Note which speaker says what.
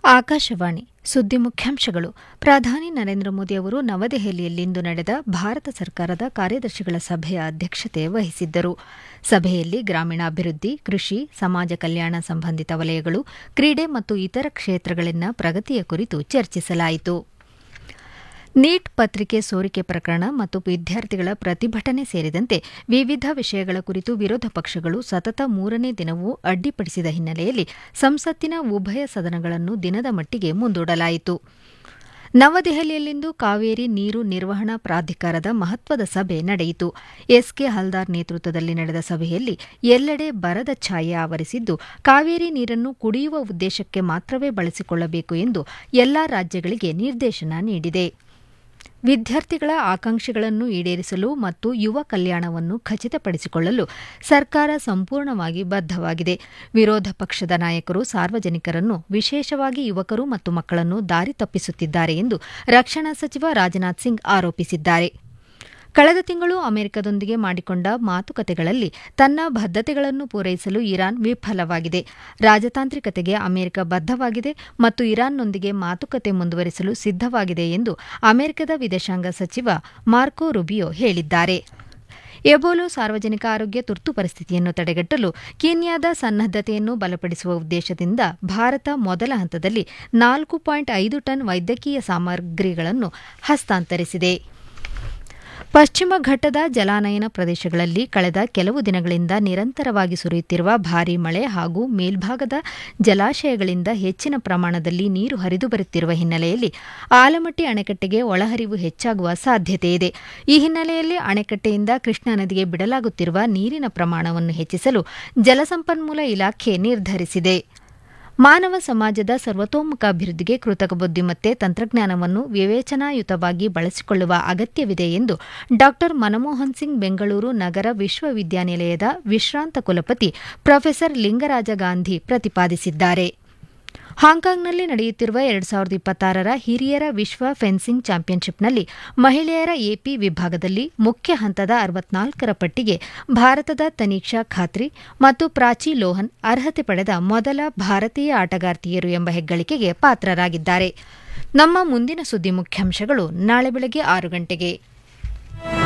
Speaker 1: ಆಕಾಶವಾಣಿ ಸುದ್ದಿ ಮುಖ್ಯಾಂಶಗಳು ಪ್ರಧಾನಿ ನರೇಂದ್ರ ಮೋದಿ ಅವರು ನವದೆಹಲಿಯಲ್ಲಿಂದು ನಡೆದ ಭಾರತ ಸರ್ಕಾರದ ಕಾರ್ಯದರ್ಶಿಗಳ ಸಭೆಯ ಅಧ್ಯಕ್ಷತೆ ವಹಿಸಿದ್ದರು ಸಭೆಯಲ್ಲಿ ಗ್ರಾಮೀಣಾಭಿವೃದ್ಧಿ ಕೃಷಿ ಸಮಾಜ ಕಲ್ಯಾಣ ಸಂಬಂಧಿತ ವಲಯಗಳು ಕ್ರೀಡೆ ಮತ್ತು ಇತರ ಕ್ಷೇತ್ರಗಳಲ್ಲಿನ ಪ್ರಗತಿಯ ಕುರಿತು ಚರ್ಚಿಸಲಾಯಿತು ನೀಟ್ ಪತ್ರಿಕೆ ಸೋರಿಕೆ ಪ್ರಕರಣ ಮತ್ತು ವಿದ್ಯಾರ್ಥಿಗಳ ಪ್ರತಿಭಟನೆ ಸೇರಿದಂತೆ ವಿವಿಧ ವಿಷಯಗಳ ಕುರಿತು ವಿರೋಧ ಪಕ್ಷಗಳು ಸತತ ಮೂರನೇ ದಿನವೂ ಅಡ್ಡಿಪಡಿಸಿದ ಹಿನ್ನೆಲೆಯಲ್ಲಿ ಸಂಸತ್ತಿನ ಉಭಯ ಸದನಗಳನ್ನು ದಿನದ ಮಟ್ಟಿಗೆ ಮುಂದೂಡಲಾಯಿತು ನವದೆಹಲಿಯಲ್ಲಿಂದು ಕಾವೇರಿ ನೀರು ನಿರ್ವಹಣಾ ಪ್ರಾಧಿಕಾರದ ಮಹತ್ವದ ಸಭೆ ನಡೆಯಿತು ಎಸ್ಕೆ ಹಲ್ದಾರ್ ನೇತೃತ್ವದಲ್ಲಿ ನಡೆದ ಸಭೆಯಲ್ಲಿ ಎಲ್ಲೆಡೆ ಬರದ ಛಾಯೆ ಆವರಿಸಿದ್ದು ಕಾವೇರಿ ನೀರನ್ನು ಕುಡಿಯುವ ಉದ್ದೇಶಕ್ಕೆ ಮಾತ್ರವೇ ಬಳಸಿಕೊಳ್ಳಬೇಕು ಎಂದು ಎಲ್ಲಾ ರಾಜ್ಯಗಳಿಗೆ ನಿರ್ದೇಶನ ನೀಡಿದೆ ವಿದ್ಯಾರ್ಥಿಗಳ ಆಕಾಂಕ್ಷೆಗಳನ್ನು ಈಡೇರಿಸಲು ಮತ್ತು ಯುವ ಕಲ್ಯಾಣವನ್ನು ಖಚಿತಪಡಿಸಿಕೊಳ್ಳಲು ಸರ್ಕಾರ ಸಂಪೂರ್ಣವಾಗಿ ಬದ್ದವಾಗಿದೆ ವಿರೋಧ ಪಕ್ಷದ ನಾಯಕರು ಸಾರ್ವಜನಿಕರನ್ನು ವಿಶೇಷವಾಗಿ ಯುವಕರು ಮತ್ತು ಮಕ್ಕಳನ್ನು ದಾರಿ ತಪ್ಪಿಸುತ್ತಿದ್ದಾರೆ ಎಂದು ರಕ್ಷಣಾ ಸಚಿವ ರಾಜನಾಥ್ ಸಿಂಗ್ ಆರೋಪಿಸಿದ್ದಾರೆ ಕಳೆದ ತಿಂಗಳು ಅಮೆರಿಕದೊಂದಿಗೆ ಮಾಡಿಕೊಂಡ ಮಾತುಕತೆಗಳಲ್ಲಿ ತನ್ನ ಬದ್ಧತೆಗಳನ್ನು ಪೂರೈಸಲು ಇರಾನ್ ವಿಫಲವಾಗಿದೆ ರಾಜತಾಂತ್ರಿಕತೆಗೆ ಅಮೆರಿಕ ಬದ್ದವಾಗಿದೆ ಮತ್ತು ಇರಾನ್ನೊಂದಿಗೆ ಮಾತುಕತೆ ಮುಂದುವರಿಸಲು ಸಿದ್ದವಾಗಿದೆ ಎಂದು ಅಮೆರಿಕದ ವಿದೇಶಾಂಗ ಸಚಿವ ಮಾರ್ಕೊ ರುಬಿಯೋ ಹೇಳಿದ್ದಾರೆ ಎಬೋಲೋ ಸಾರ್ವಜನಿಕ ಆರೋಗ್ಯ ತುರ್ತು ಪರಿಸ್ಥಿತಿಯನ್ನು ತಡೆಗಟ್ಟಲು ಕೀನ್ಯಾದ ಸನ್ನದ್ದತೆಯನ್ನು ಬಲಪಡಿಸುವ ಉದ್ದೇಶದಿಂದ ಭಾರತ ಮೊದಲ ಹಂತದಲ್ಲಿ ನಾಲ್ಕು ಪಾಯಿಂಟ್ ಐದು ಟನ್ ವೈದ್ಯಕೀಯ ಸಾಮಗ್ರಿಗಳನ್ನು ಹಸ್ತಾಂತರಿಸಿದೆ ಪಶ್ಚಿಮ ಘಟ್ಟದ ಜಲಾನಯನ ಪ್ರದೇಶಗಳಲ್ಲಿ ಕಳೆದ ಕೆಲವು ದಿನಗಳಿಂದ ನಿರಂತರವಾಗಿ ಸುರಿಯುತ್ತಿರುವ ಭಾರೀ ಮಳೆ ಹಾಗೂ ಮೇಲ್ಭಾಗದ ಜಲಾಶಯಗಳಿಂದ ಹೆಚ್ಚಿನ ಪ್ರಮಾಣದಲ್ಲಿ ನೀರು ಹರಿದು ಬರುತ್ತಿರುವ ಹಿನ್ನೆಲೆಯಲ್ಲಿ ಆಲಮಟ್ಟಿ ಅಣೆಕಟ್ಟೆಗೆ ಒಳಹರಿವು ಹೆಚ್ಚಾಗುವ ಸಾಧ್ಯತೆಯಿದೆ ಈ ಹಿನ್ನೆಲೆಯಲ್ಲಿ ಅಣೆಕಟ್ಟೆಯಿಂದ ಕೃಷ್ಣಾ ನದಿಗೆ ಬಿಡಲಾಗುತ್ತಿರುವ ನೀರಿನ ಪ್ರಮಾಣವನ್ನು ಹೆಚ್ಚಿಸಲು ಜಲಸಂಪನ್ಮೂಲ ಇಲಾಖೆ ನಿರ್ಧರಿಸಿದೆ ಮಾನವ ಸಮಾಜದ ಸರ್ವತೋಮುಖ ಅಭಿವೃದ್ಧಿಗೆ ಕೃತಕ ಬುದ್ದಿಮತ್ತೆ ತಂತ್ರಜ್ಞಾನವನ್ನು ವಿವೇಚನಾಯುತವಾಗಿ ಬಳಸಿಕೊಳ್ಳುವ ಅಗತ್ಯವಿದೆ ಎಂದು ಡಾ ಮನಮೋಹನ್ ಸಿಂಗ್ ಬೆಂಗಳೂರು ನಗರ ವಿಶ್ವವಿದ್ಯಾನಿಲಯದ ವಿಶ್ರಾಂತ ಕುಲಪತಿ ಪ್ರೊಫೆಸರ್ ಲಿಂಗರಾಜ ಗಾಂಧಿ ಪ್ರತಿಪಾದಿಸಿದ್ದಾರೆ ಹಾಂಕಾಂಗ್ನಲ್ಲಿ ನಡೆಯುತ್ತಿರುವ ಎರಡು ಸಾವಿರದ ಇಪ್ಪತ್ತಾರರ ಹಿರಿಯರ ವಿಶ್ವ ಫೆನ್ಸಿಂಗ್ ಚಾಂಪಿಯನ್ಶಿಪ್ನಲ್ಲಿ ಮಹಿಳೆಯರ ಎಪಿ ವಿಭಾಗದಲ್ಲಿ ಮುಖ್ಯ ಹಂತದ ಅರವತ್ನಾಲ್ಕರ ಪಟ್ಟಿಗೆ ಭಾರತದ ತನೀಕ್ಷಾ ಖಾತ್ರಿ ಮತ್ತು ಪ್ರಾಚಿ ಲೋಹನ್ ಅರ್ಹತೆ ಪಡೆದ ಮೊದಲ ಭಾರತೀಯ ಆಟಗಾರ್ತಿಯರು ಎಂಬ ಹೆಗ್ಗಳಿಕೆಗೆ ಪಾತ್ರರಾಗಿದ್ದಾರೆ ನಮ್ಮ ಮುಂದಿನ ಸುದ್ದಿ ಮುಖ್ಯಾಂಶಗಳು ನಾಳೆ ಬೆಳಗ್ಗೆ ಆರು ಗಂಟೆಗೆ